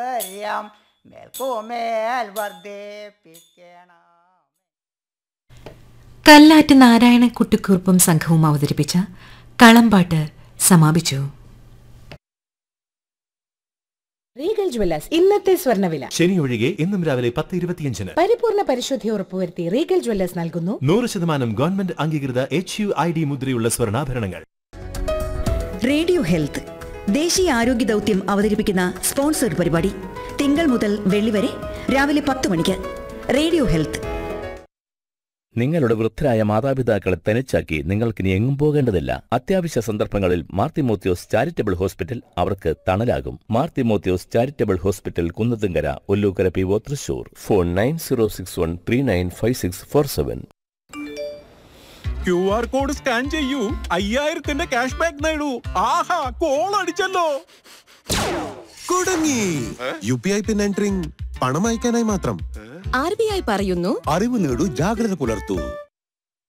സൗന്ദര്യം മേൽക്കുമേൽ വർദ്ധിപ്പിക്കണം കല്ലാറ്റ് നാരായണ കുട്ടിക്കുറുപ്പും സംഘവും അവതരിപ്പിച്ച കളമ്പാട്ട് സമാപിച്ചു റീഗൽ ജ്വല്ലേഴ്സ് ഇന്നത്തെ സ്വർണ്ണവില ശനി ഒഴികെ ഇന്നും രാവിലെ പത്ത് ഇരുപത്തിയഞ്ചിന് പരിപൂർണ പരിശുദ്ധി ഉറപ്പുവരുത്തി റീഗൽ ജ്വല്ലേഴ്സ് നൽകുന്നു നൂറ് ശതമാനം ഗവൺമെന്റ് അംഗീകൃത എച്ച് യു ഐ ഡി മുദ്രയുള്ള സ്വർണ്ണാഭരണങ്ങൾ റേഡിയോ ഹെൽത്ത് ദേശീയ ആരോഗ്യ ദൗത്യം അവതരിപ്പിക്കുന്ന സ്പോൺസർഡ് പരിപാടി തിങ്കൾ മുതൽ വെള്ളി വരെ രാവിലെ പത്ത് മണിക്ക് റേഡിയോ ഹെൽത്ത് നിങ്ങളുടെ വൃദ്ധരായ മാതാപിതാക്കളെ തനിച്ചാക്കി നിങ്ങൾക്കിനി എങ്ങും പോകേണ്ടതില്ല അത്യാവശ്യ സന്ദർഭങ്ങളിൽ മാർത്തിമോത്യോസ് ചാരിറ്റബിൾ ഹോസ്പിറ്റൽ അവർക്ക് തണലാകും മാർത്തിമോത്യോസ് charitable hospital Kunnathunkara Ollukkara P O Thrissur phone nine zero six one three nine five six four seven Q R code scan ചെയ്യൂ അയ്യായിരത്തിന്റെ ക്യാഷ് ബാക്ക് നേടൂ ആഹാ കോൾ അടിച്ചല്ലോ കുടുങ്ങി U P I pin entering പണം അയക്കാനായി മാത്രം ആർ ബി ഐ പറയുന്നു അറിവ് നേടൂ ജാഗ്രത പുലർത്തൂ